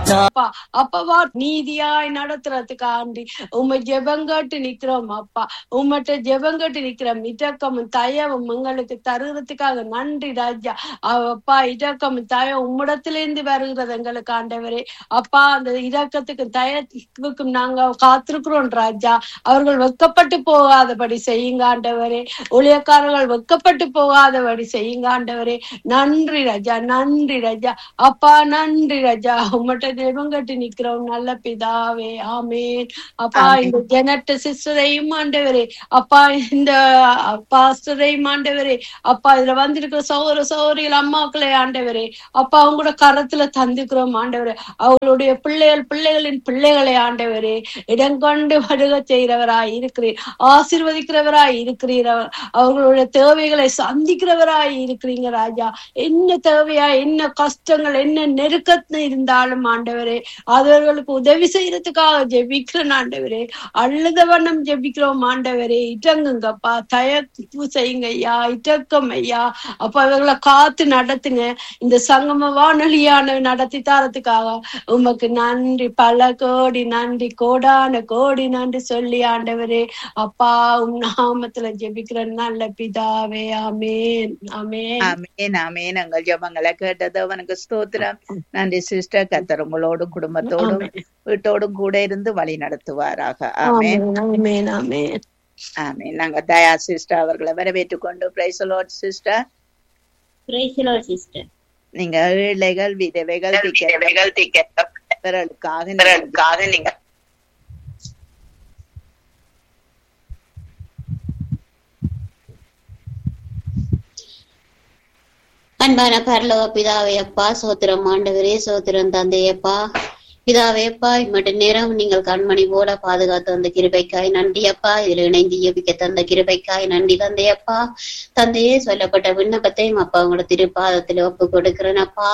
அப்பா அப்பவா நீதியாய் நடத்துறதுக்காண்டி உம்மை ஜெபங்கட்டு நிக்கிறோம் அப்பா உம்மட்ட ஜெபங்கட்டு நிக்கிறோம் இதக்கமும் தயவும் எங்களுக்கு தருகிறதுக்காக நன்றி ராஜா அவ- அப்பா இதக்கமும் தயம் உம்மிடத்திலிருந்து வருகிறது எங்களுக்கு ஆண்டவரே அப்பா அந்த இரக்கத்துக்கு தயத்துக்கும் நாங்க காத்திருக்கிறோம் ராஜா அவர்கள் வெக்கப்பட்டு போகாதபடி செய்யுங்க ஆண்டவரே ஊழியக்காரர்கள் வெக்கப்பட்டு போகாதபடி செய்யுங்க ஆண்டவரே நன்றி ராஜா நன்றி ராஜா அப்பா நன்றி ராஜா உம்மட்ட தெய்வம் கட்டி நிக்கிறோம் நல்ல பிதாவே ஆமேன் அப்பா ஆமென். இந்த ஜெனட்ட சிஸ்டரையும் ஆண்டவரே அப்பா இந்த பாஸ்டரையும் ஆண்டவரே அப்பா இதுல வந்திருக்கிற சகோதர சகோதரிகள் அம்மாக்களே ஆண்டவரே அப்பா அவங்களோட கரத்துல தந்துக்கிறோம் ஆண்டவரே அவங்களுடைய பிள்ளைகள் பிள்ளைகளின் பிள்ளைகளை ஆண்டவரே இடங்கொண்டு வருக செய்கிறவராய் இருக்கிறீர் ஆசீர்வதிக்கிறவராய் இருக்கிறீர் அவர்- அவர்களுடைய தேவைகளை சந்திக்கிறவராய் இருக்கிறீங்க ராஜா என்ன தேவையா என்ன கஷ்டங்கள் என்ன நெருக்கத்துல இருந்தாலும் ஆண்டவரே அவர்களுக்கு உதவி செய்யறதுக்காக ஜெபிக்கிறேன் ஆண்டவரே அழுத வண்ணம் ஜெபிக்கிறோம் ஆண்டவரே இட்டங்குங்கப்பா தயப்பு செய்யுங்க ஐயா இட்டக்கம் ஐயா அப்ப அவர்களை காத்து நடத்துங்க இந்த சங்கம வானொலியான நடத்தி தாரத்துக்காக உமக்கு நன்றி பல கோடி நன்றி கோடான கோடி நன்றி சொல்லி ஆண்டவரே அப்பா உம் நாமத்துல ஜெபிக்கிற நல்ல பிதாவே ஆமேன் ஆமேன் ஆமேன் ஆமேன் எங்கள் ஜெபங்களை கேட்டது அவனுக்கு ஸ்தோத்திரம் நன்றி சிஸ்டர் கத்தர் உங்களோடும் குடும்பத்தோடும் ஆமென். வீட்டோடும் கூட இருந்து வழி நடத்துவாராக ஆமேன் ஆமென் ஆமென் ஆமென் ஆமேன் நாங்க தயா சிஸ்டர் அவர்களை வரவேற்றுக் கொண்டு praise sister Praise the Lord, sister. நீங்க ஏழைகள் விதவைகள் விதவைகள் பிறருக்காக திக்கற்றவர்களுக்காக நீங்க அன்பான பரலோக பிதாவே அப்பா சோத்திரம் ஆண்டவரே சோத்திரம் தந்தையப்பா பிதாவே அப்பா இம்மட்டு நேரம் நீங்கள் கண்மணி போல பாதுகாத்து வந்த கிருபைக்காய் நன்றி அப்பா இதில் இணைந்து ஜெபிக்க தந்த கிருபைக்காய் நன்றி தந்தையப்பா தந்தையே சொல்லப்பட்ட விண்ணப்பத்தையும் அப்பா உங்களோட திருப்பாதத்தில் ஒப்பு கொடுக்கிறேன் அப்பா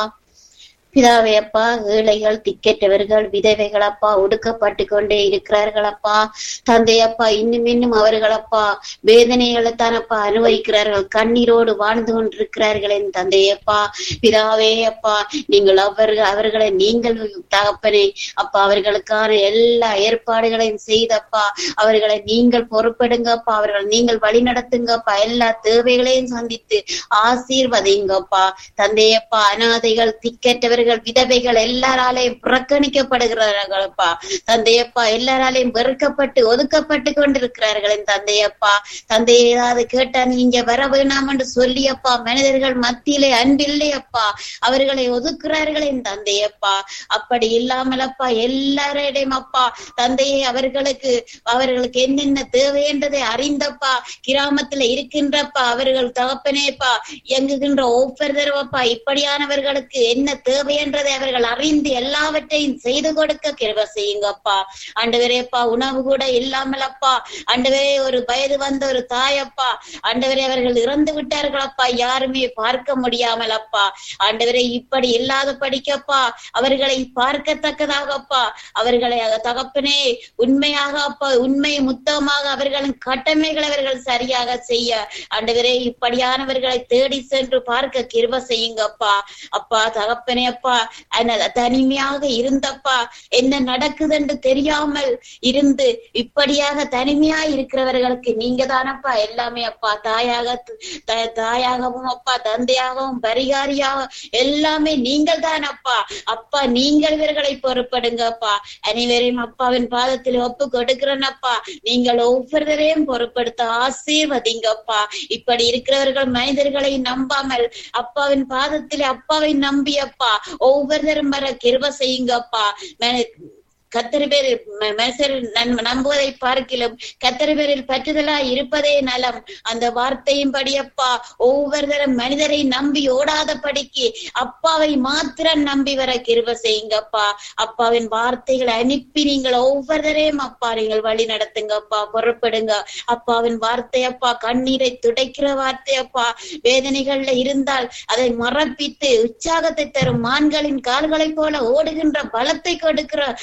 பிதாவே அப்பா ஏழைகள் திக்கற்றவர்கள் விதவைகள் அப்பா ஒடுக்கப்பட்டு கொண்டே இருக்கிறார்கள் அப்பா தந்தை அப்பா இன்னும் இன்னும் அவர்கள் அப்பா வேதனைகளை தானப்பா அனுபவிக்கிறார்கள் கண்ணீரோடு வாழ்ந்து கொண்டிருக்கிறார்கள் என் தந்தையப்பா பிதாவே அப்பா நீங்கள் அவர்கள் அவர்களை நீங்கள் தகப்பனே அப்பா அவர்களுக்கான எல்லா ஏற்பாடுகளையும் செய்தப்பா அவர்களை நீங்கள் பொறுப்பெடுங்கப்பா அவர்கள் நீங்கள் வழி நடத்துங்கப்பா எல்லா தேவைகளையும் சந்தித்து ஆசீர்வதிங்கப்பா தந்தையப்பா அனாதைகள் திக்கற்றவர்கள் விதவைகள் எல்லாராலையும் புறக்கணிக்கப்படுகிறார்களப்பா தந்தையப்பா எல்லாராலையும் வெறுக்கப்பட்டு ஒதுக்கப்பட்டு கொண்டிருக்கிறார்கள் என் தந்தையப்பா தந்தை ஏதாவது கேட்டா நீங்க வர வேணாம் என்று சொல்லியப்பா மனிதர்கள் மத்தியிலே அன்பில்லையப்பா அவர்களை ஒதுக்குறார்கள் என் தந்தையப்பா அப்படி இல்லாமலப்பா எல்லாரிடையும் அப்பா தந்தையை அவர்களுக்கு அவர்களுக்கு என்னென்ன தேவை என்றதை அறிந்தப்பா கிராமத்துல இருக்கின்றப்பா அவர்கள் தகப்பனேப்பா இயங்குகின்ற ஒவ்வொரு தடவைப்பா இப்படியானவர்களுக்கு என்ன தேவை என்றதை அவர்கள் அறிந்து எல்லாவற்றையும் செய்து கொடுக்க கிருப செய்யுங்கப்பா ஆண்டவரேப்பா உணவு கூட இல்லாமலப்பா ஆண்டவரே ஒரு வயது வந்த ஒரு தாயப்பா ஆண்டவரே அவர்கள் இறந்து விட்டார்களப்பா யாருமே பார்க்க முடியாமலப்பா ஆண்டவரே இப்படி இல்லாத படிக்கப்பா அவர்களை பார்க்கத்தக்கதாகப்பா அவர்களை தகப்பனே உண்மையாக அப்பா உண்மை முத்தமாக அவர்களின் கடமைகளை அவர்கள் சரியாக செய்ய ஆண்டவரே இப்படியானவர்களை தேடி சென்று பார்க்க கிருப செய்யுங்கப்பா அப்பா தகப்பனே அப்பா அந்த தனிமையாக இருந்தப்பா என்ன நடக்குதுன்னு தெரியாமல் இருந்து இப்படியாக தனிமையா இருக்கிறவர்களுக்கு நீங்க தானப்பா எல்லாமே அப்பா தாயாக த- தாயாகவும் அப்பா தந்தையாகவும் பரிகாரியாக எல்லாமே நீங்கள் தானப்பா அப்பா நீங்கள் இவர்களை பொறுப்படுங்கப்பா அனைவரையும் அப்பாவின் பாதத்தில் ஒப்பு கொடுக்கிறேனப்பா நீங்கள் ஒவ்வொருவரையும் பொறுப்படுத்த ஆசீர்வதிங்கப்பா இப்படி இருக்கிறவர்கள் மனிதர்களை நம்பாமல் அப்பாவின் பாதத்தில் அப்பாவை நம்பி அப்பா ஒவ்வொருத்தரும் வர கிருப செய்யுங்கப்பா மன- கத்தரி பேரில் ம- மனுஷர் நன்- நம்புவதை பார்க்கிலும் கத்தரி பேரில் பற்றுதலா இருப்பதே நலம் அந்த வார்த்தையும் படியப்பா ஒவ்வொருத்தரும் மனிதரை நம்பி ஓடாதபடிக்கு அப்பாவை மாத்திரம் நம்பி வர கிருப செய்யுங்கப்பா அப்பாவின் வார்த்தைகளை அனுப்பி நீங்கள் ஒவ்வொருத்தரையும் அப்பா நீங்கள் வழி நடத்துங்கப்பா பொறுப்படுங்க அப்பாவின் வார்த்தை அப்பா கண்ணீரை துடைக்கிற வார்த்தை அப்பா வேதனைகள்ல இருந்தால் அதை மறப்பித்து உற்சாகத்தை தரும் மான்களின் கால்களைப் போல ஓடுகின்ற பலத்தை கொடுக்கிற வ-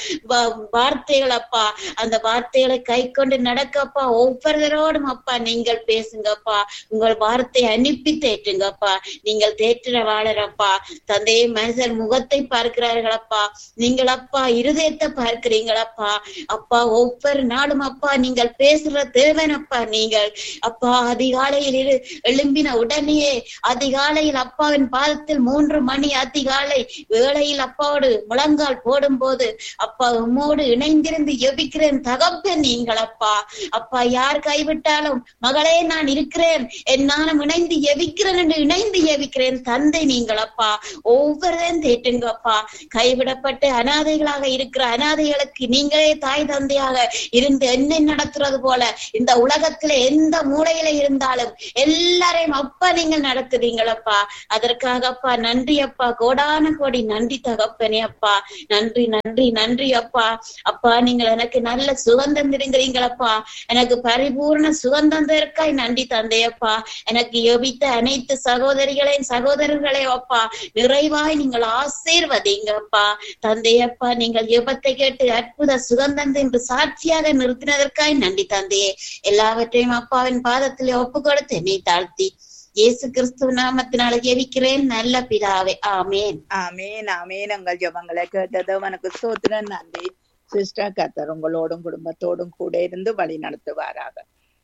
வார்த்தைகள் அப்பா அந்த வார்த்தைகளை கை கொண்டு நடக்கப்பா ஒவ்வொருவரோடும் அப்பா நீங்கள் பேசுங்கப்பா உங்கள் வார்த்தை அனுப்பி தேற்றுங்கப்பா நீங்கள் தேற்றுற வாழறப்பா தந்தையை மனிதர் முகத்தை பார்க்கிறார்களப்பா நீங்கள் அப்பா இருதயத்தை பார்க்கிறீங்களப்பா அப்பா ஒவ்வொரு நாளும் அப்பா நீங்கள் பேசுற தேவனப்பா நீங்கள் அப்பா அதிகாலையில் இரு- எழும்பின உடனேயே அதிகாலையில் அப்பாவின் பாதத்தில் மூன்று மணி அதிகாலை வேளையில் அப்பாவோடு முழங்கால் போடும்போது அப்பா உம்மோடு இணைந்திருந்து எபிக்கிறேன் தகப்பன் நீங்கள் அப்பா அப்பா யார் கைவிட்டாலும் மகளே நான் இருக்கிறேன் என்னாலும் இணைந்து எவிக்கிறேன் என்று இணைந்து எவிக்கிறேன் தந்தை நீங்கள் அப்பா ஒவ்வொருவரும் தேட்டுங்கப்பா கைவிடப்பட்டு அனாதைகளாக இருக்கிற அனாதைகளுக்கு நீங்களே தாய் தந்தையாக இருந்து என்ன நடத்துறது போல இந்த உலகத்துல எந்த மூலையில இருந்தாலும் எல்லாரையும் அப்பா நீங்கள் நடத்துறீங்களப்பா அதற்காக அப்பா நன்றி அப்பா கோடான கோடி நன்றி தகப்பனே அப்பா நன்றி நன்றி நன்றி அப்பா அப்பா நீங்கள் எனக்கு நல்ல சுகந்தம் தருகிறீங்களப்பா எனக்கு பரிபூர்ண சுகந்தம் தருக்காய் நன்றி தந்தையப்பா எனக்கு யோபித்த அனைத்து சகோதரிகளையும் சகோதரர்களையும் அப்பா நிறைவாய் நீங்கள் ஆசீர்வதிங்கப்பா தந்தையப்பா நீங்கள் யுபத்தை கேட்டு அற்புத சுகந்தம் என்று சாட்சியாக நிறுத்தினதற்காய் நன்றி தந்தையே எல்லாவற்றையும் அப்பாவின் பாதத்திலே ஒப்பு கொடுத்து என்னை தாழ்த்தி இயேசு கிறிஸ்துவ நாமத்தினால ஜெபிக்கிறேன் நல்ல பிதாவே ஆமேன் ஆமீன் ஆமீன் உங்கள் ஜெபங்களை கேட்டது உனக்கு ஸ்தோத்திரம் நன்றி சிஸ்டர் கத்தர் உங்களோடும் குடும்பத்தோடும் கூட இருந்து வழி நடத்துவாராக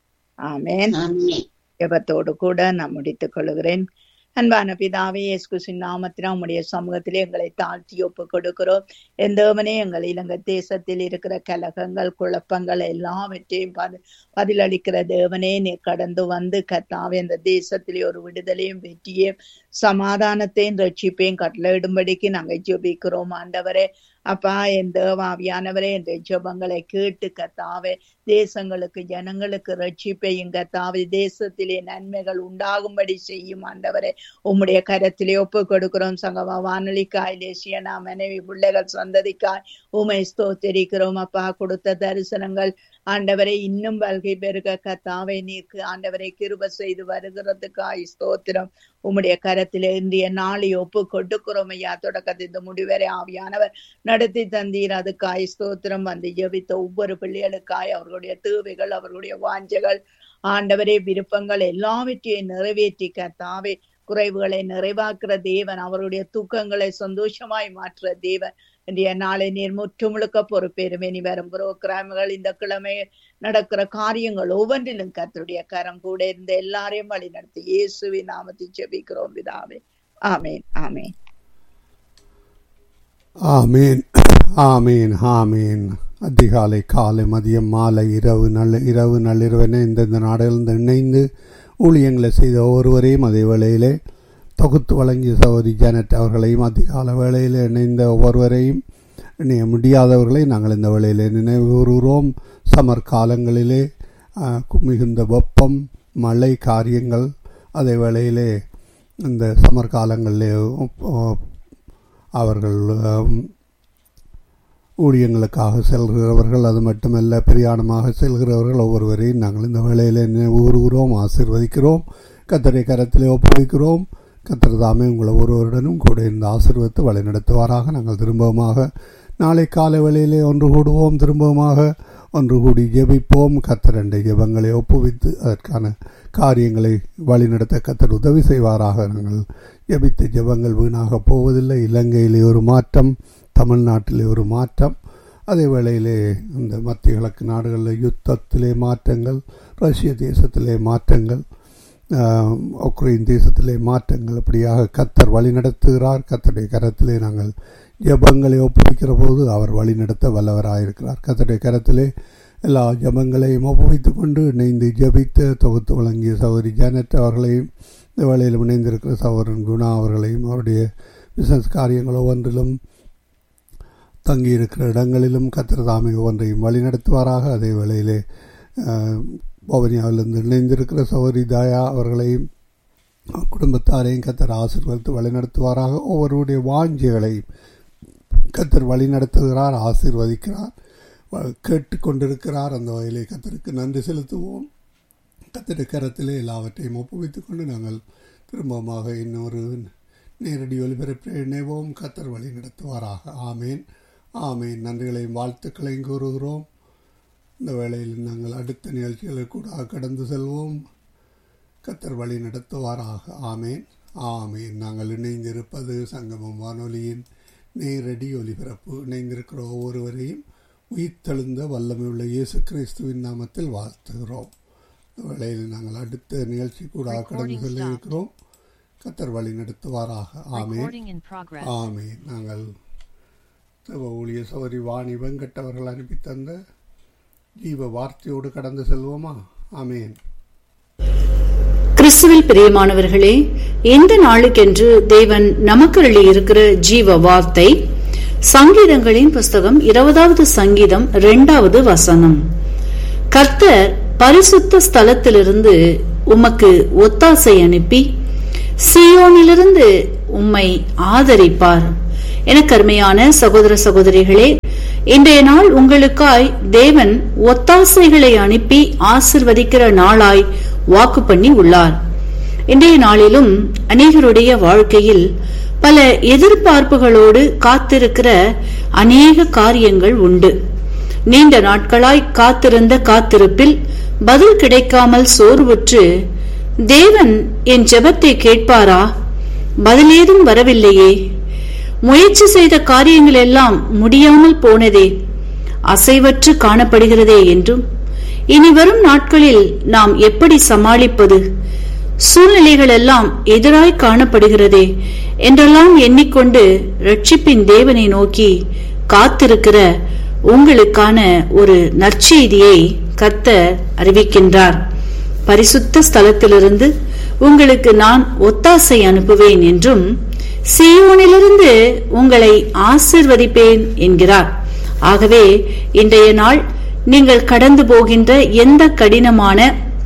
ஆமேன் ஆமேன் ஜெபத்தோடு கூட நான் முடித்துக் கொள்கிறேன் அன்பான பிதாவே இயேசு நாமத்தினா உம்முடைய சமூகத்திலே எங்களை தாழ்த்தி ஒப்பு கொடுக்கிறோம் எந்தவனே எங்கள் இலங்கை தேசத்தில் இருக்கிற கலகங்கள் குழப்பங்கள் எல்லாவற்றையும் பதி- பதிலளிக்கிற தேவனே நீ கடந்து வந்து கத்தாவே இந்த தேசத்திலே ஒரு விடுதலையும் வெற்றியும் சமாதானத்தையும் ரட்சிப்பையும் கட்டளையிடும்படிக்கு நாங்கள் ஜெபிக்கிறோம் ஆண்டவரே அப்பா என் தேவாவியானவரே இந்த ஜெபங்களை கேட்டு கத்தாவே தேசங்களுக்கு ஜனங்களுக்கு ரட்சிப்பையும் கத்தாவே தேசத்திலே நன்மைகள் உண்டாகும்படி செய்யும் ஆண்டவரே உம்முடைய கரத்திலே ஒப்பு கொடுக்கிறோம் சங்கமா வானொலிக்காய் லேசியனா மனைவி பிள்ளைகள் சந்ததிக்காய் உமை ஸ்தோத்தரிக்கிறோம் அப்பா கொடுத்த தரிசனங்கள் ஆண்டவரை இன்னும் வல்கை பெருக கத்தாவை நீக்கு ஆண்டவரை கிருப செய்து வருகிறதுக்காய் ஸ்தோத்திரம் உம்முடைய கரத்திலே இந்திய நாளை ஒப்பு கொடுக்கிறோம் ஐயா தொடக்கத்தை இந்த முடிவரை ஆவியானவர் நடத்தி தந்தீர் அதுக்காய் ஸ்தோத்திரம் வந்து ஜெபித்த ஒவ்வொரு பிள்ளைகளுக்காய் அவர்களுடைய தேவைகள் அவர்களுடைய வாஞ்சைகள் ஆண்டவரே விருப்பங்கள் எல்லாவற்றையும் நிறைவேற்றி கத்தாவே குறைவுகளை நிறைவாக்குற தேவன் அவருடைய துக்கங்களை சந்தோஷமாய் மாற்றுற தேவன் இன்றைய நாளை நீர் முற்று முழுக்க பொறுப்பேறும் இனி வரும் புரோகிராம்கள் இந்த கிழமை நடக்கிற காரியங்கள் ஒவ்வொன்றிலும் கர்த்தருடைய கரம் கூட இருந்த எல்லாரையும் வழி நடத்தி இயேசுவின் நாமத்தை ஜெபிக்கிறோம் பிதாவே ஆமேன் ஆமேன் ஆமீன் ஆமீன் ஆமீன் அதிகாலை காலை மதியம் மாலை இரவு நல்ல இரவு நள்ளிரவென இந்தந்த நாடுகளில் இணைந்து ஊழியங்களை செய்த ஒவ்வொருவரையும் அதே வேளையிலே தொகுத்து வழங்கிய சகோதரி ஜானட் அவர்களையும் அதிகால வேளையில் இணைந்த ஒவ்வொருவரையும் இணைய முடியாதவர்களை நாங்கள் இந்த வேளையிலே நினைவு கூறுகிறோம் சமர் காலங்களிலே ஆஹ், மிகுந்த வெப்பம் மழை காரியங்கள் அதே வேளையிலே இந்த சமர் காலங்களிலே ஆஹ், அவர்கள் ஆம், ஊழியங்களுக்காக செல்கிறவர்கள் அது மட்டுமல்ல பிரயாணமாக செல்கிறவர்கள் ஒவ்வொருவரையும் நாங்கள் இந்த வேளையில் நினைவுகூறுகிறோம் ஆசீர்வதிக்கிறோம் கத்தரை கரத்திலே ஒப்புவிக்கிறோம் கத்தர் தாமே உங்களை ஒருவருடனும் கூட இந்த ஆசீர்வதித்து வழிநடத்துவாராக நாங்கள் திரும்பவுமாக நாளை காலை வேளையிலே ஒன்று கூடுவோம் திரும்பவுமாக ஒன்று கூடி ஜெபிப்போம் கத்தரண்டை ஜெபங்களை ஒப்புவித்து அதற்கான காரியங்களை வழிநடத்த கத்தர் உதவி செய்வாராக நாங்கள் ஜெபித்த ஜெபங்கள் வீணாக போவதில்லை இலங்கையிலே ஒரு மாற்றம் தமிழ்நாட்டிலே ஒரு மாற்றம் அதே வேளையிலே இந்த மத்திய கிழக்கு நாடுகளில் யுத்தத்திலே மாற்றங்கள் ரஷ்ய தேசத்திலே மாற்றங்கள் ஆஹ், உக்ரைன் தேசத்திலே மாற்றங்கள் அப்படியாக கத்தர் வழி நடத்துகிறார் கத்தருடைய கரத்திலே நாங்கள் ஜெபங்களை ஒப்புவிக்கிற போது அவர் வழி நடத்த வல்லவராயிருக்கிறார் கத்தருடைய கரத்திலே எல்லா ஜெபங்களையும் ஒப்புவித்து கொண்டு இணைந்து ஜெபித்த தொகுத்து வழங்கிய சகோதரி ஜானட் அவர்களையும் இந்த வேளையில் இணைந்திருக்கிற சகோதரன் குணா அவர்களையும் அவருடைய பிசினஸ் காரியங்கள் ஒவ்வொன்றிலும் தங்கியிருக்கிற இடங்களிலும் கத்திர தாமை ஒவ்வொன்றையும் வழிநடத்துவாராக அதே வேளையிலே ஆஹ், பவனியாவிலிருந்து இணைந்திருக்கிற சௌரி தாயா அவர்களையும் குடும்பத்தாரையும் கத்தர் ஆசீர்வதித்து வழிநடத்துவாராக ஒவ்வொருடைய வாஞ்சிகளையும் கத்தர் வழிநடத்துகிறார் ஆசீர்வதிக்கிறார் வ- கேட்டுக்கொண்டிருக்கிறார் அந்த வகையிலே கத்தருக்கு நன்றி செலுத்துவோம் கத்திர கரத்திலே எல்லாவற்றையும் ஒப்புவித்துக் கொண்டு நாங்கள் திரும்பமாக இன்னொரு நேரடி ஒலிபரப்பை இணைவோம் கத்தர் வழி நடத்துவாராக ஆமேன் ஆமீன் நன்றிகளையும் வாழ்த்துக்களையும் கூறுகிறோம் இந்த வேளையில் நாங்கள் அடுத்த நிகழ்ச்சிகளை கூட கடந்து செல்வோம் கத்தர் வழி நடத்துவாராக ஆமேன் ஆமேன் நாங்கள் இணைந்திருப்பது சங்கமம் வானொலியின் நேரடி ஒலிபரப்பு இணைந்திருக்கிற ஒவ்வொருவரையும் உயிர்த்தெழுந்த வல்லமையுள்ள இயேசு கிறிஸ்துவின் நாமத்தில் வாழ்த்துகிறோம் இந்த வேளையில் நாங்கள் அடுத்த நிகழ்ச்சி கூட கடந்து செல்ல இருக்கிறோம் கத்தர் வழி நடத்துவாராக ஆமேன் Recording in progress. ஆமேன் நாங்கள் தேவ ஊழிய சௌரி வாணி வெங்கட் அவர்கள் அனுப்பி தந்த ஜீவ வார்த்தையோடு கடந்து செல்வோமா ஆமேன் கிறிஸ்துவில் பிரியமானவர்களே இந்த நாளுக்கென்று தேவன் நமக்கு இருக்கிற ஜீவ வார்த்தை சங்கீதங்களின் புஸ்தகம் இருபதாவது சங்கீதம் இரண்டாவது வசனம் கர்த்தர் பரிசுத்த ஸ்தலத்திலிருந்து உமக்கு ஒத்தாசை அனுப்பி சியோனிலிருந்து உம்மை ஆதரிப்பார் எனக்கு அருமையான சகோதர சகோதரிகளே இன்றைய நாள் உங்களுக்காய் தேவன் ஒத்தாசைகளை அனுப்பி ஆசிர்வதிக்கிற நாளாய் வாக்கு பண்ணி உள்ளார் இன்றைய நாளிலும் அநேகருடைய வாழ்க்கையில் பல எதிர்பார்ப்புகளோடு காத்திருக்கிற அநேக காரியங்கள் உண்டு நீண்ட நாட்களாய் காத்திருந்த காத்திருப்பில் பதில் கிடைக்காமல் சோர்வுற்று தேவன் என் ஜெபத்தை கேட்பாரா பதிலேதும் வரவில்லையே முயற்சி செய்த காரியங்கள் எல்லாம் முடியாமல் போனதே அசைவற்று காணப்படுகிறதே என்றும் இனி வரும் நாட்களில் நாம் எப்படி சமாளிப்பது சூழ்நிலைகள் எல்லாம் எதிராய் காணப்படுகிறதே என்றெல்லாம் எண்ணிக்கொண்டு ரட்சிப்பின் தேவனை நோக்கி காத்திருக்கிற உங்களுக்கான ஒரு நற்செய்தியை கர்த்தர் அறிவிக்கின்றார் பரிசுத்த ஸ்தலத்திலிருந்து உங்களுக்கு நான் ஒத்தாசை அனுப்புவேன் என்றும் சீயோனிலிருந்து உங்களை ஆசிர்வதிப்பேன் என்கிறார் ஆகவே இன்றைய நாள் நீங்கள் கடந்து போகின்ற எந்த கடினமான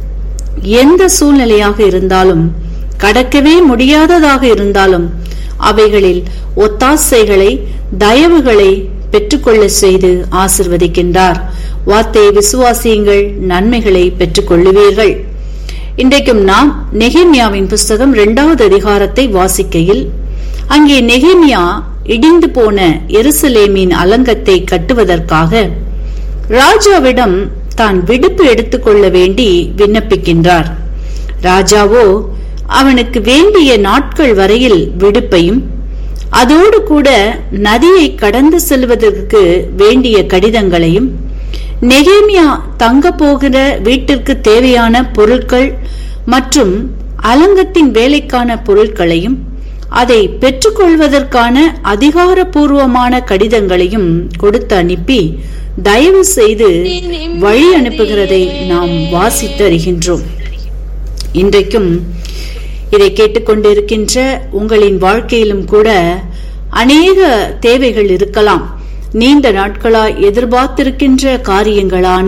எந்த சூழ்நிலையாக இருந்தாலும் கடக்கவே முடியாததாக இருந்தாலும் அவைகளில் ஒத்தாசைகளை தயவுகளை பெற்றுக்கொள்ள செய்து ஆசிர்வதிக்கின்றார் வார்த்தையை விசுவாசியுங்கள் நன்மைகளை பெற்றுக்கொள்ளுவீர்கள் இன்றைக்கும் நாம் நெகேமியாவின் புஸ்தகம் இரண்டாவது அதிகாரத்தை வாசிக்கையில் அங்கே நெகேமியா இடிந்து போன எருசலேமின் அலங்கத்தை கட்டுவதற்காக ராஜாவிடம் தான் விடுப்பு எடுத்துக்கொள்ள வேண்டி விண்ணப்பிக்கின்றார் ராஜாவோ அவனுக்கு வேண்டிய நாட்கள் வரையில் விடுப்பையும் அதோடு கூட நதியை கடந்து செல்வதற்கு வேண்டிய கடிதங்களையும் நெகேமியா தங்க போகிற வீட்டிற்கு தேவையான பொருட்கள் மற்றும் அலங்கத்தின் வேலைக்கான பொருட்களையும் அதை பெற்றுக்கொள்வதற்கான அதிகாரப்பூர்வமான கடிதங்களையும் கொடுத்து அனுப்பி தயவு செய்து வழி அனுப்புகிறதை நாம் வாசித்து அறிகின்றோம் இன்றைக்கும் இதை கேட்டுக்கொண்டிருக்கின்ற உங்களின் வாழ்க்கையிலும் கூட அநேக தேவைகள் இருக்கலாம் நீண்ட நாட்களாய் எதிர்பார்த்திருக்கின்ற காரியங்களான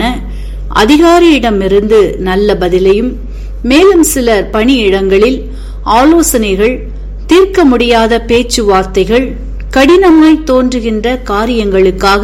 அதிகாரியிடமிருந்து நல்ல பதிலையும் மேலும் சிலர் பணியிடங்களில் ஆலோசனைகள் தீர்க்க முடியாத பேச்சுவார்த்தைகள் கடினமாய் தோன்றுகின்ற காரியங்களுக்காக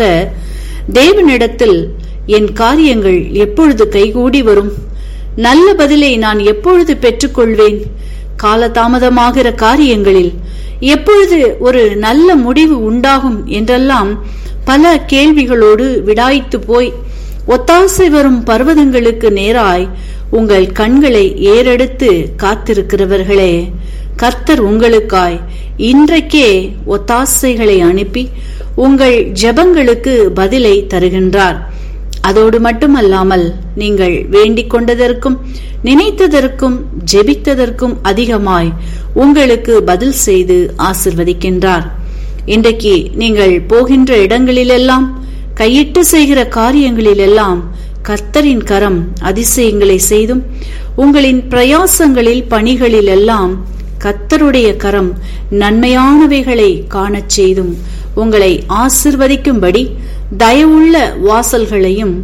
தேவனிடத்தில் என் காரியங்கள் எப்பொழுது கைகூடி வரும் நல்ல பதிலை நான் எப்பொழுது பெற்றுக்கொள்வேன் காலதாமதமாகிற காரியங்களில் எப்பொழுது ஒரு நல்ல முடிவு உண்டாகும் என்றெல்லாம் பல கேள்விகளோடு விடாய்த்து போய் ஒத்தாசை வரும் பர்வதங்களுக்கு நேராய் உங்கள் கண்களை ஏறெடுத்து காத்திருக்கிறவர்களே கர்த்தர் உங்களுக்காய் இன்றைக்கே ஒத்தாசைகளை அனுப்பி உங்கள் ஜெபங்களுக்கு பதிலை தருகின்றார் அதோடு மட்டுமல்லாமல் நீங்கள் வேண்டிக் கொண்டதற்கும் நினைத்ததற்கும் ஜெபித்ததற்கும் அதிகமாய் உங்களுக்கு பதில் செய்து ஆசிர்வதிக்கின்றார் இன்றைக்கு நீங்கள் போகின்ற இடங்களிலெல்லாம் கையிட்டு செய்கிற காரியங்களிலெல்லாம் கர்த்தரின் கரம் அதிசயங்களை செய்தும் உங்களின் பிரயாசங்களில் பணிகளிலெல்லாம் கர்த்தருடைய கரம் நன்மையானவைகளை காணச் செய்தும் உங்களை ஆசிர்வதிக்கும்படி தயவுள்ள வாசல்களையும்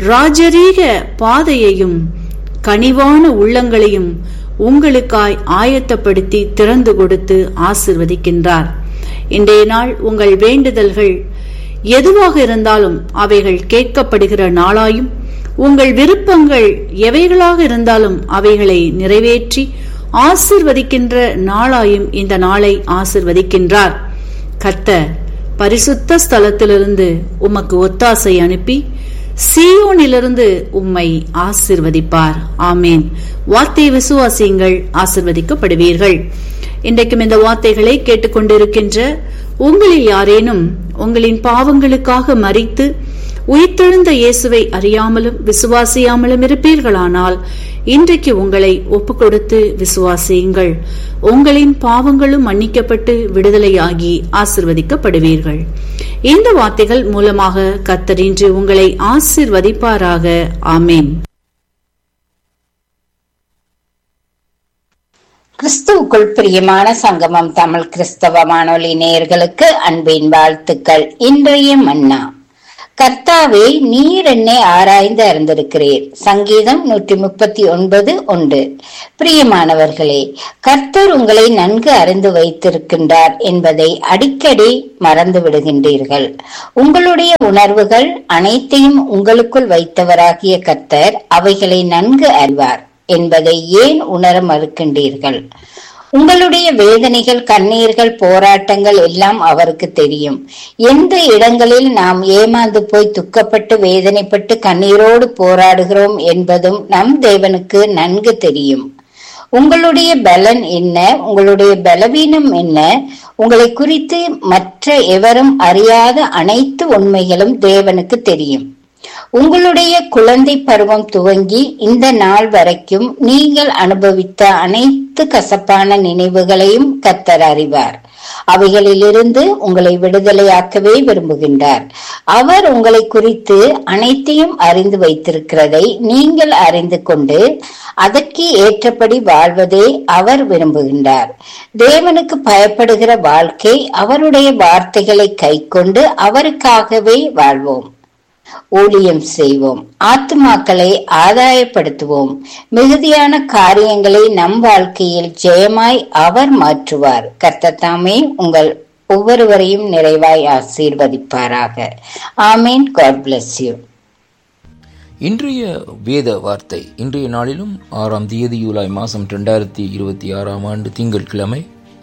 ராஜரீக பாதையையும் கனிவான உள்ளங்களையும் உங்களுக்காய் ஆயத்தப்படுத்தி திறந்து கொடுத்து ஆசிர்வதிக்கின்றார் இன்றைய நாள் உங்கள் வேண்டுதல்கள் எதுவாக இருந்தாலும் அவைகள் கேட்கப்படுகிற நாளாயும் உங்கள் விருப்பங்கள் எவைகளாக இருந்தாலும் அவைகளை நிறைவேற்றி ஆசிர்வதிக்கின்ற நாளாயும் இந்த நாளை ஆசிர்வதிக்கின்றார் கர்த்தர் பரிசுத்த ஸ்தலத்திலிருந்து உமக்கு ஒத்தாசை அனுப்பி சீயோனிலிருந்து உம்மை ஆசிர்வதிப்பார் ஆமேன் வார்த்தை விசுவாசியுங்கள் ஆசிர்வதிக்கப்படுவீர்கள் இன்றைக்கும் இந்த வார்த்தைகளை கேட்டுக்கொண்டிருக்கின்ற உங்களில் யாரேனும் உங்களின் பாவங்களுக்காக மறித்து உயிர்த்தெழுந்த இயேசுவை அறியாமலும் விசுவாசியாமலும் இருப்பீர்களானால் இன்றைக்கு உங்களை ஒப்புக்கொடுத்து விசுவாசியுங்கள் உங்களின் பாவங்களும் மன்னிக்கப்பட்டு விடுதலையாகி ஆசிர்வதிக்கப்படுவீர்கள் இந்த வார்த்தைகள் மூலமாக கத்தர் இன்று உங்களை ஆசிர்வதிப்பாராக ஆமேன் கிறிஸ்துவுக்குள் பிரியமான சங்கமம் தமிழ் கிறிஸ்தவ வானொலி நேயர்களுக்கு அன்பின் வாழ்த்துக்கள் இன்றைய மன்னா கர்த்தாவே நீர் என்னை ஆராய்ந்து அறிந்திருக்கிறீர் சங்கீதம் நூற்றி முப்பத்தி ஒன்பது ஒன்று பிரியமானவர்களே கர்த்தர் உங்களை நன்கு அறிந்து வைத்திருக்கின்றார் என்பதை அடிக்கடி மறந்து விடுகின்றீர்கள் உங்களுடைய உணர்வுகள் அனைத்தையும் உங்களுக்குள் வைத்தவராகிய கர்த்தர் அவைகளை நன்கு அறிவார் என்பதை ஏன் உணர மறுக்கின்றீர்கள் உங்களுடைய வேதனைகள் கண்ணீர்கள் போராட்டங்கள் எல்லாம் அவருக்கு தெரியும் எந்த இடங்களில் நாம் ஏமாந்து போய் துக்கப்பட்டு வேதனைப்பட்டு கண்ணீரோடு போராடுகிறோம் என்பதும் நம் தேவனுக்கு நன்கு தெரியும் உங்களுடைய பலன் என்ன உங்களுடைய பலவீனம் என்ன உங்களை குறித்து மற்ற எவரும் அறியாத அனைத்து உண்மைகளும் தேவனுக்கு தெரியும் உங்களுடைய குழந்தை பருவம் துவங்கி இந்த நாள் வரைக்கும் நீங்கள் அனுபவித்த அனைத்து கசப்பான நினைவுகளையும் கத்தர் அறிவார் அவைகளிலிருந்து உங்களை விடுதலையாக்கவே விரும்புகின்றார் அவர் உங்களை குறித்து அனைத்தையும் அறிந்து வைத்திருக்கிறதை நீங்கள் அறிந்து கொண்டு அதற்கு ஏற்றபடி வாழ்வதே அவர் விரும்புகின்றார் தேவனுக்கு பயப்படுகிற வாழ்க்கை அவருடைய வார்த்தைகளை கைக்கொண்டு அவருக்காகவே வாழ்வோம் ஊழியம் செய்வோம் ஆத்துமாக்களை ஆதாயப்படுத்துவோம் மிகுதியான காரியங்களை நம் வாழ்க்கையில் ஜெயமாய் அவர் மாற்றுவார் கர்த்தத்தாமே உங்கள் ஒவ்வொருவரையும் நிறைவாய் ஆசீர்வதிப்பாராக ஆமீன் காட் பிளஸ் யூ இன்றைய வேத வார்த்தை இன்றைய நாளிலும் ஆறாம் தேதி ஜூலை மாதம் ரெண்டாயிரத்தி இருபத்தி ஆறாம் ஆண்டு திங்கட்கிழமை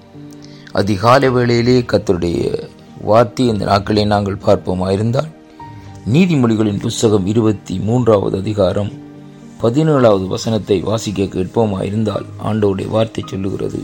அதிகாலை வேளையிலே கத்தருடைய வார்த்தை இந்த நாட்களை நாங்கள் பார்ப்போமாயிருந்தால் நீதிமொழிகளின் புஸ்தகம் இருபத்தி மூன்றாவது அதிகாரம் பதினேழாவது வசனத்தை வாசிக்க கேட்போமாயிருந்தால் ஆண்டோடைய வார்த்தை சொல்லுகிறது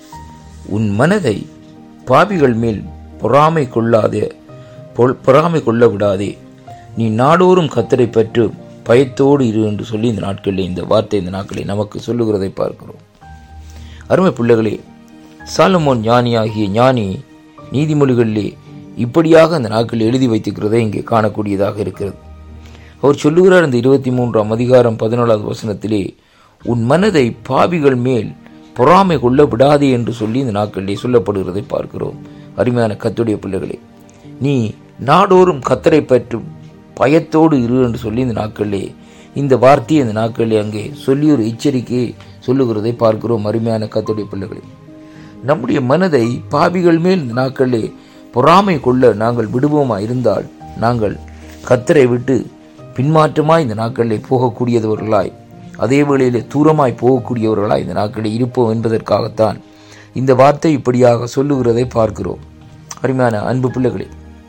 உன் மனதை பாவிகள் மேல் பொறாமை கொள்ளாதே பொறாமை கொள்ள விடாதே நீ நாடோறும் கத்தரை பற்று பயத்தோடு இரு என்று சொல்லி இந்த நாட்களில் இந்த வார்த்தை இந்த நாட்களில் நமக்கு சொல்லுகிறதை பார்க்கிறோம் அருமை பிள்ளைகளே சாலமோன் ஞானியாகிய ஞானி நீதிமொழிகளிலே இப்படியாக அந்த நாட்கள் எழுதி வைத்திருக்கிறதை இங்கே காணக்கூடியதாக இருக்கிறது அவர் சொல்லுகிறார் இந்த இருபத்தி மூன்றாம் அதிகாரம் பதினேழாவது வசனத்திலே உன் மனதை பாவிகள் மேல் பொறாமை கொள்ள விடாதே என்று சொல்லி இந்த நாட்களிலே சொல்லப்படுகிறதை பார்க்கிறோம் அருமையான கத்துடைய பிள்ளைகளே நீ நாடோறும் கத்தரை பற்றும் பயத்தோடு இரு என்று சொல்லி இந்த நாட்களிலே இந்த வார்த்தையை இந்த நாட்களிலே அங்கே சொல்லி ஒரு எச்சரிக்கையை சொல்லுகிறதை பார்க்கிறோம் அருமையான கத்துடைய பிள்ளைகளே நம்முடைய மனதை பாவிகள் மேல் இந்த நாட்களிலே பொறாமை கொள்ள நாங்கள் விடுவோமா இருந்தால் நாங்கள் கத்தரை விட்டு பின்மாற்றமாய் இந்த நாட்களில் போகக்கூடியவர்களாய் அதே வேளையிலே தூரமாய் போகக்கூடியவர்களாய் இந்த நாட்களில் இருப்போம் என்பதற்காகத்தான் இந்த வார்த்தை இப்படியாக சொல்லுகிறதை பார்க்கிறோம் அருமையான அன்பு பிள்ளைகளே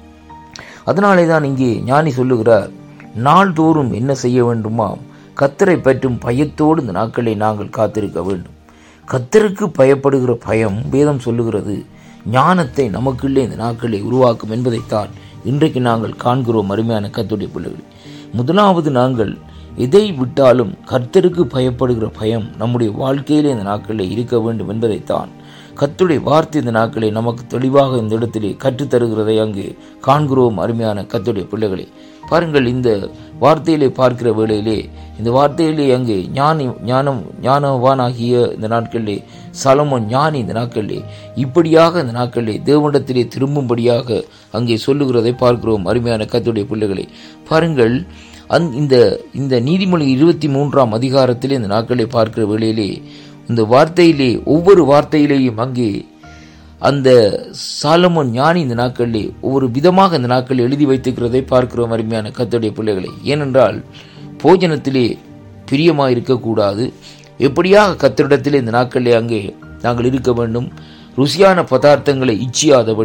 அதனாலே தான் இங்கே ஞானி சொல்லுகிறார் நாள்தோறும் என்ன செய்ய வேண்டுமாம் கத்தரை பற்றும் பயத்தோடு இந்த நாட்களை நாங்கள் காத்திருக்க வேண்டும் கத்தருக்கு பயப்படுகிற பயம் வேதம் சொல்லுகிறது ஞானத்தை நமக்குள்ளே இந்த நாட்களை உருவாக்கும் என்பதைத்தான் இன்றைக்கு நாங்கள் காண்கிறோம் அருமையான கத்துடைய பிள்ளைகள் முதலாவது நாங்கள் எதை விட்டாலும் கர்த்தருக்கு பயப்படுகிற பயம் நம்முடைய வாழ்க்கையிலே இந்த நாட்களில் இருக்க வேண்டும் என்பதைத்தான் கத்துடைய வார்த்தை இந்த நாட்களை நமக்கு தெளிவாக இந்த இடத்திலே கற்றுத்தருகிறதை அங்கே காண்கிறோம் அருமையான கத்துடைய பிள்ளைகளே பாருங்கள் இந்த வார்த்தையிலே பார்க்கிற வேளையிலே இந்த வார்த்தையிலே அங்கே ஞானி ஞானம் ஞானவானாகிய இந்த நாட்களிலே சலமோன் ஞானி இந்த நாட்களிலே இப்படியாக இந்த நாட்களிலே தேவனிடத்திலே திரும்பும்படியாக அங்கே சொல்லுகிறதை பார்க்கிறோம் அருமையான கத்துடைய பிள்ளைகளை பாருங்கள் அந் இந்த இந்த நீதிமொழி இருபத்தி மூன்றாம் அதிகாரத்திலே இந்த நாட்களை பார்க்கிற வேளையிலே இந்த வார்த்தையிலே ஒவ்வொரு வார்த்தையிலேயும் அங்கே அந்த சாலமோன் ஞானி இந்த நாட்களிலே ஒவ்வொரு விதமாக இந்த நாட்களில் எழுதி வைத்திருக்கிறதை பார்க்கிறோம் அருமையான கத்துடைய பிள்ளைகளை ஏனென்றால் போஜனத்திலே பிரியமாக இருக்கக்கூடாது எப்படியாக கத்தரிடத்திலே இந்த நாட்களிலே அங்கே நாங்கள் இருக்க வேண்டும் ருசியான பதார்த்தங்களை இச்சியாதபடி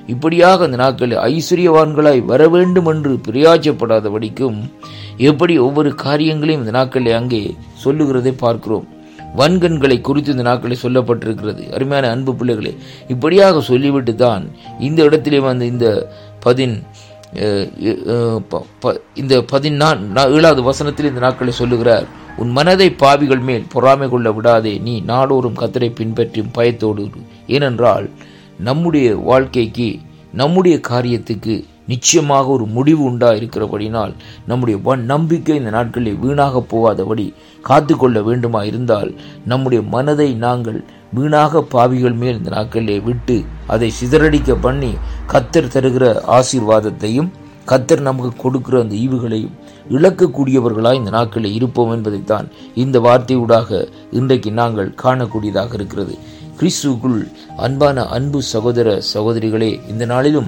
இப்படியாக அந்த நாட்களில் ஐஸ்வர்யவான்களாய் வர வேண்டும் என்று பிரயாஜப்படாதபடிக்கும் எப்படி ஒவ்வொரு காரியங்களையும் இந்த நாட்களில் அங்கே சொல்லுகிறதை பார்க்கிறோம் வன்கண்களை குறித்து இந்த நாட்களில் சொல்லப்பட்டிருக்கிறது அருமையான அன்பு பிள்ளைகளே இப்படியாக சொல்லிவிட்டு தான் இந்த இடத்திலே வந்து இந்த பதின் அஹ், அஹ், ப- ப- இந்த பதினா ஏழாவது வசனத்தில் இந்த நாட்களை சொல்லுகிறார் உன் மனதை பாவிகள் மேல் பொறாமை கொள்ள விடாதே நீ நாடோறும் கத்தரை பின்பற்றும் பயத்தோடு இரு. ஏனென்றால் நம்முடைய வாழ்க்கைக்கு நம்முடைய காரியத்துக்கு நிச்சயமாக ஒரு முடிவு உண்டா இருக்கிறபடினால் நம்முடைய வன் நம்பிக்கை இந்த நாட்களில் வீணாக போகாதபடி காத்து கொள்ள வேண்டுமா இருந்தால் நம்முடைய மனதை நாங்கள் வீணாக பாவிகள் மேல் இந்த நாட்களிலே விட்டு அதை சிதறடிக்க பண்ணி கத்தர் தருகிற ஆசீர்வாதத்தையும் கத்தர் நமக்கு கொடுக்கிற அந்த ஈவுகளையும் இழக்கக்கூடியவர்களாய் இந்த நாட்களில் இருப்போம் என்பதைத்தான் இந்த வார்த்தையூடாக இன்றைக்கு நாங்கள் காணக்கூடியதாக இருக்கிறது கிறிஸ்துவுக்குள் அன்பான அன்பு சகோதர சகோதரிகளே இந்த நாளிலும்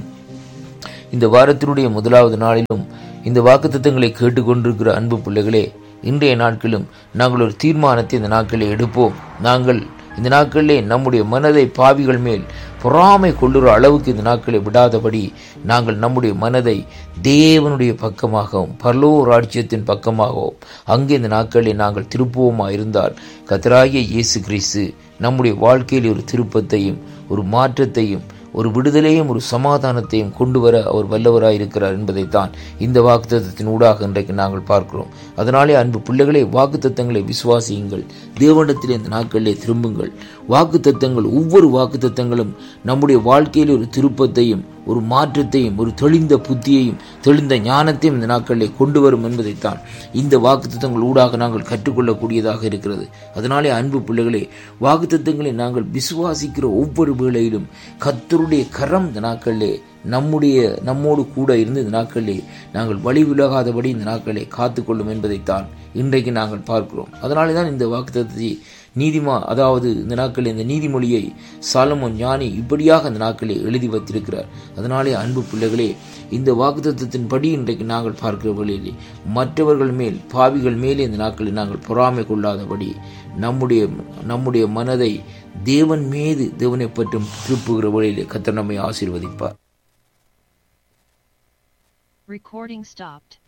இந்த வாரத்தினுடைய முதலாவது நாளிலும் இந்த வாக்குத்தத்தங்களை கேட்டுக்கொண்டிருக்கிற அன்பு பிள்ளைகளே இன்றைய நாட்களிலும் நாங்கள் ஒரு தீர்மானத்தை இந்த நாட்களில் எடுப்போம் நாங்கள் இந்த நாட்களிலே நம்முடைய மனதை பாவிகள் மேல் பொறாமை கொள்ளுற அளவுக்கு இந்த நாட்களை விடாதபடி நாங்கள் நம்முடைய மனதை தேவனுடைய பக்கமாகவும் பரலோ ராஜ்யத்தின் பக்கமாகவும் அங்கே இந்த நாட்களில் நாங்கள் திருப்புவோமா இருந்தால் கத்தராகிய இயேசு கிறிஸ்து நம்முடைய வாழ்க்கையில் ஒரு திருப்பத்தையும் ஒரு மாற்றத்தையும் ஒரு விடுதலையும் ஒரு சமாதானத்தையும் கொண்டு வர அவர் வல்லவராயிருக்கிறார் என்பதைத்தான் இந்த வாக்குத்தத்தத்தின் ஊடாக இன்றைக்கு நாங்கள் பார்க்கிறோம் அதனாலே அன்பு பிள்ளைகளே வாக்குத்தத்தங்களை விசுவாசியுங்கள் தேவனிடத்திலே இந்த நாட்களிலே திரும்புங்கள் வாக்குத்தத்தங்கள் ஒவ்வொரு வாக்குத்தத்தங்களும் நம்முடைய வாழ்க்கையில் ஒரு திருப்பத்தையும் ஒரு மாற்றத்தையும் ஒரு தெளிந்த புத்தியையும் தெளிந்த ஞானத்தையும் இந்த நாட்களிலே கொண்டு வரும் என்பதைத்தான் இந்த வாக்குத்தத்தங்கள் ஊடாக நாங்கள் கற்றுக்கொள்ளக்கூடியதாக இருக்கிறது அதனாலே அன்பு பிள்ளைகளே வாக்குத்தத்தங்களை நாங்கள் விசுவாசிக்கிற ஒவ்வொரு வேளையிலும் கத்தருடைய கரம் இந்த நாட்களிலே நம்முடைய நம்மோடு கூட இருந்து இந்த நாட்களிலே நாங்கள் வழி விலகாதபடி இந்த நாட்களை காத்துக்கொள்ளும் என்பதைத்தான் இன்றைக்கு நாங்கள் பார்க்கிறோம் அதனாலே தான் இந்த வாக்குத்தத்தை நீதிமா அதாவது இந்த நாட்களில் இந்த நீதிமொழியை சாலமோன் ஞானி இப்படியாக அந்த நாட்களில் எழுதி வைத்திருக்கிறார் அதனாலே அன்பு பிள்ளைகளே இந்த வாக்குத்தத்தின் படி இன்றைக்கு நாங்கள் பார்க்கிற வழியிலே மற்றவர்கள் மேல் பாவிகள் மேலே இந்த நாட்களில் நாங்கள் பொறாமை கொள்ளாதபடி நம்முடைய நம்முடைய மனதை தேவன் மீது தேவனை பற்றும் திருப்புகிற வழியிலே கத்தர் நம்மை ஆசீர்வதிப்பார் Recording stopped.